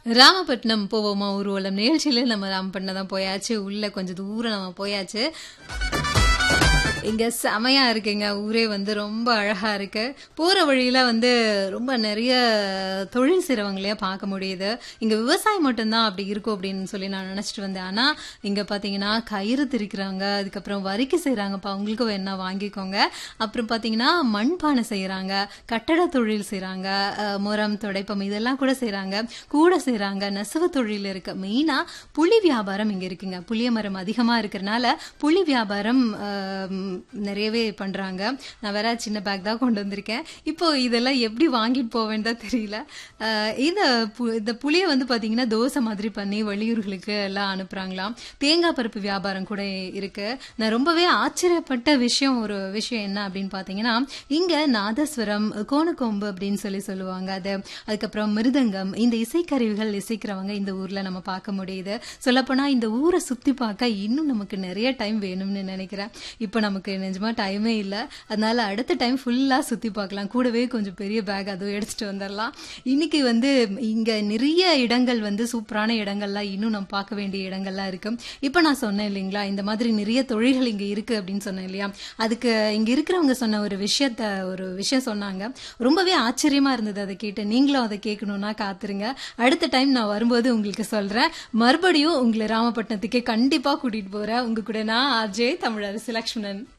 ராமபட்டினம் போவோமா ஊர்வலம் நிகழ்ச்சியில நம்ம ராமபட்டினம் தான் போயாச்சு உள்ள கொஞ்சம் தூரம் நம்ம போயாச்சு இங்க செமையா இருக்குங்க ஊரே வந்து ரொம்ப அழகா இருக்கு போற வழியில வந்து ரொம்ப நிறைய தொழில் செய்றவங்களையே பார்க்க முடியுது இங்க விவசாயம் மட்டும்தான் அப்படி இருக்கும் அப்படின்னு சொல்லி நான் நினைச்சிட்டு வந்தேன் ஆனா இங்க பாத்தீங்கன்னா கயிறு திரிக்கிறாங்க அதுக்கப்புறம் வரிக்கை செய்யறாங்கப்பா உங்களுக்கு வேணா வாங்கிக்கோங்க அப்புறம் பாத்தீங்கன்னா மண்பானை செய்யறாங்க கட்டட தொழில் செய்யறாங்க முரம் துடைப்பம் இதெல்லாம் கூட செய்யறாங்க கூட செய்யறாங்க நெசவு தொழில் இருக்கு மெயினா புளி வியாபாரம் இங்க இருக்குங்க புளிய மரம் அதிகமா இருக்கிறனால புளி வியாபாரம் ஆம், நிறையவே பண்றாங்க நான் வேற சின்ன பேக் தான் கொண்டு வந்திருக்கேன் இப்போ இதெல்லாம் எப்படி வாங்கிட்டு போவேன்னு தான் தெரியல அஹ், இந்த பு- இந்த புளியை வந்து பாத்தீங்கன்னா தோசை மாதிரி பண்ணி வெளியூர்களுக்கு எல்லாம் அனுப்புறாங்களாம் தேங்காய் பருப்பு வியாபாரம் கூட இருக்கு நான் ரொம்பவே ஆச்சரியப்பட்ட விஷயம் ஒரு விஷயம் என்ன அப்படின்னு பாத்தீங்கன்னா இங்க நாதஸ்வரம் கோணக்கொம்பு அப்படின்னு சொல்லி சொல்லுவாங்க அது அதுக்கப்புறம் மிருதங்கம் இந்த இசைக்கருவிகள் இசைக்கிறவங்க இந்த ஊர்ல நம்ம பார்க்க முடியுது சொல்லப்போனா இந்த ஊரை சுத்தி பார்க்க இன்னும் நமக்கு நிறைய டைம் வேணும்னு நினைக்கிறேன் இப்போ நமக்கு நிஜமா டைமே இல்லை அதனால அடுத்த டைம் ஃபுல்லா சுத்தி பார்க்கலாம் கூடவே கொஞ்சம் பெரிய பேக் அதுவும் எடுத்துட்டு வந்துடலாம் இன்னைக்கு வந்து இங்க நிறைய இடங்கள் வந்து சூப்பரான இடங்கள்லாம் இன்னும் நம்ம பார்க்க வேண்டிய இடங்கள்லாம் இருக்கு இப்போ நான் சொன்னேன் இல்லைங்களா இந்த மாதிரி நிறைய தொழில்கள் இங்க இருக்கு அப்படின்னு சொன்னேன் இல்லையா அதுக்கு இங்க இருக்கிறவங்க சொன்ன ஒரு விஷயத்த ஒரு விஷயம் சொன்னாங்க ரொம்பவே ஆச்சரியமா இருந்தது அதை கேட்டு நீங்களும் அதை கேட்கணும்னா காத்துருங்க அடுத்த டைம் நான் வரும்போது உங்களுக்கு சொல்றேன் மறுபடியும் உங்களை ராமபட்டினத்துக்கே கண்டிப்பா கூட்டிட்டு போறேன் உங்க கூட நான் அஜய் தமிழரசு லக்ஷ்மணன்